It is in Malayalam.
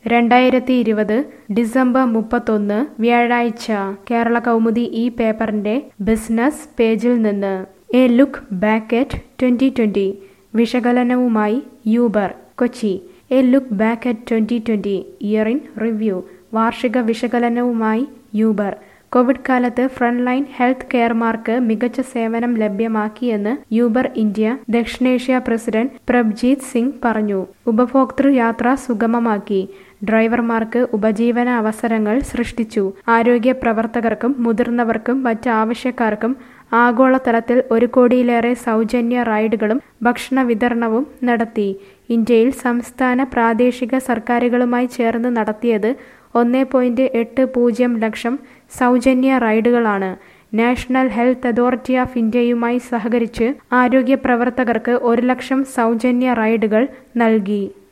രണ്ടായിരത്തി ഇരുപത് ഡിസംബർ മുപ്പത്തൊന്ന് വ്യാഴാഴ്ച കേരള കൗമുദി ഈ പേപ്പറിന്റെ ബിസിനസ് പേജിൽ നിന്ന് a look back at twenty twenty വിശകലനവുമായി Uber Kochi a look back at twenty twenty year in review വാർഷിക വിശകലനവുമായി യൂബർ കോവിഡ് കാലത്ത് ഫ്രണ്ട് ലൈൻ ഹെൽത്ത് കെയർമാർക്ക് മികച്ച സേവനം ലഭ്യമാക്കിയെന്ന് യൂബർ ഇന്ത്യ ദക്ഷിണേഷ്യ പ്രസിഡന്റ് പ്രഭ്ജീത് സിംഗ് പറഞ്ഞു ഉപഭോക്തൃ യാത്ര സുഗമമാക്കി ഡ്രൈവർമാർക്ക് ഉപജീവന അവസരങ്ങൾ സൃഷ്ടിച്ചു ആരോഗ്യ പ്രവർത്തകർക്കും മുതിർന്നവർക്കും മറ്റ് ആവശ്യക്കാർക്കും ആഗോളതലത്തിൽ ഒരു കോടിയിലേറെ സൗജന്യ റൈഡുകളും ഭക്ഷണ വിതരണവും നടത്തി ഇന്ത്യയിൽ സംസ്ഥാന പ്രാദേശിക സർക്കാരുകളുമായി ചേർന്ന് നടത്തിയത് ഒന്ന് പോയിന്റ് എട്ട് പൂജ്യം ലക്ഷം സൗജന്യ റൈഡുകളാണ് നാഷണൽ ഹെൽത്ത് അതോറിറ്റി ഓഫ് ഇന്ത്യയുമായി സഹകരിച്ച് ആരോഗ്യ പ്രവർത്തകർക്ക് ഒരു ലക്ഷം സൗജന്യ റൈഡുകൾ നൽകി